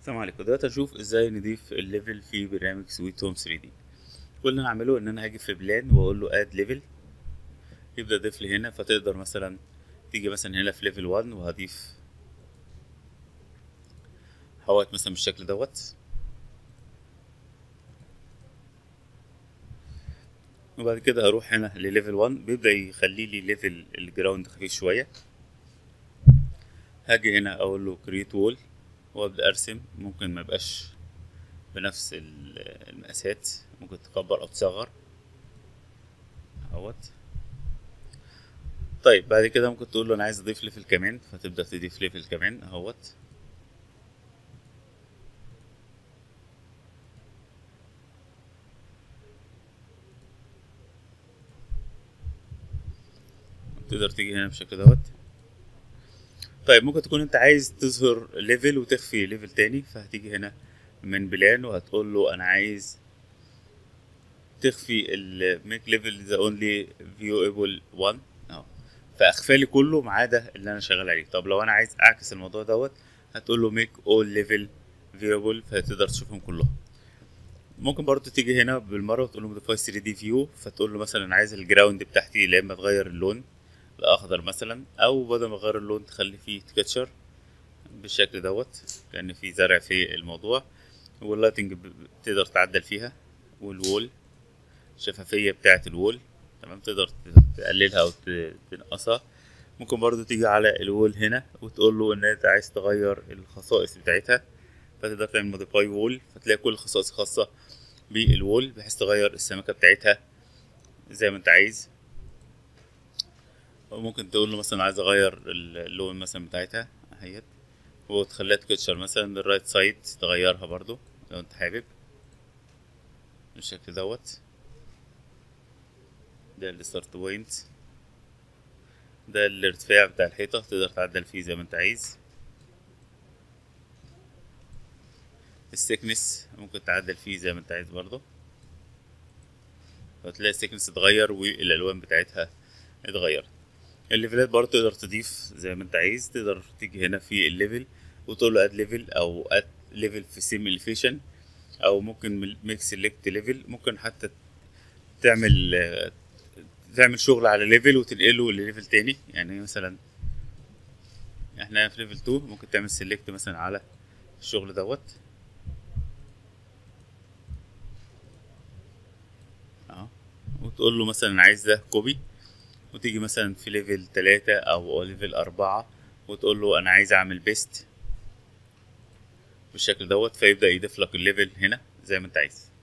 السلام عليكم دلوقتي هنشوف ازاي نضيف الليفل في برنامج سويت هوم 3 دي كل اللي انا هعمله ان انا هاجي في بلان واقول له اد ليفل يبدا يضيف لي هنا فتقدر مثلا تيجي مثلا هنا في ليفل 1 وهضيف حوائط مثلا بالشكل دوت وبعد كده هروح هنا لليفل 1 بيبدا يخلي لي ليفل الجراوند خفيف شويه هاجي هنا اقول له كريت وول وابدا ارسم ممكن ما يبقاش بنفس المقاسات ممكن تكبر او تصغر اهوت طيب بعد كده ممكن تقول له انا عايز اضيف ليفل كمان فتبدا تضيف ليفل كمان اهوت تقدر تيجي هنا بالشكل دوت طيب ممكن تكون انت عايز تظهر ليفل وتخفي ليفل تاني فهتيجي هنا من بلان وهتقول له انا عايز تخفي ال make level the only viewable one اهو فاخفى لي كله ما عدا اللي انا شغال عليه طب لو انا عايز اعكس الموضوع دوت هتقول له make all level viewable فتقدر تشوفهم كلهم ممكن برضو تيجي هنا بالمره وتقول له modify 3 d view فتقول له مثلا عايز الجراوند بتاعتي يا اما تغير اللون الاخضر مثلا او بدل ما تغير اللون تخلي فيه تكتشر بالشكل دوت كان في زرع في الموضوع واللايتنج تقدر تعدل فيها والوول الشفافيه بتاعه الوول تمام تقدر تقللها او تنقصها ممكن برضو تيجي على الوول هنا وتقول له ان انت عايز تغير الخصائص بتاعتها فتقدر تعمل موديفاي وول فتلاقي كل الخصائص خاصه بالوول بحيث تغير السمكه بتاعتها زي ما انت عايز ممكن تقول له مثلا عايز اغير اللون مثلا بتاعتها اهيت وتخليها تكتشر مثلا بالرايت سايد تغيرها برضو لو انت حابب بالشكل دوت ده الستارت بوينت ده الارتفاع بتاع الحيطة تقدر تعدل فيه زي ما انت عايز السكنس ممكن تعدل فيه زي ما انت عايز برضو فتلاقي السكنس اتغير والالوان بتاعتها اتغيرت الليفلات برضه تقدر تضيف زي ما انت عايز تقدر تيجي هنا في الليفل وتقول له اد ليفل او اد ليفل في سيم الفيشن او ممكن ميك سيلكت ليفل ممكن حتى تعمل تعمل شغل على ليفل وتنقله لليفل تاني يعني مثلا احنا في ليفل 2 ممكن تعمل سيلكت مثلا على الشغل دوت اهو وتقول له مثلا عايز ده كوبي وتيجي مثلا في ليفل تلاتة أو ليفل أربعة وتقول له أنا عايز أعمل بيست بالشكل دوت فيبدأ يضيف لك الليفل هنا زي ما أنت عايز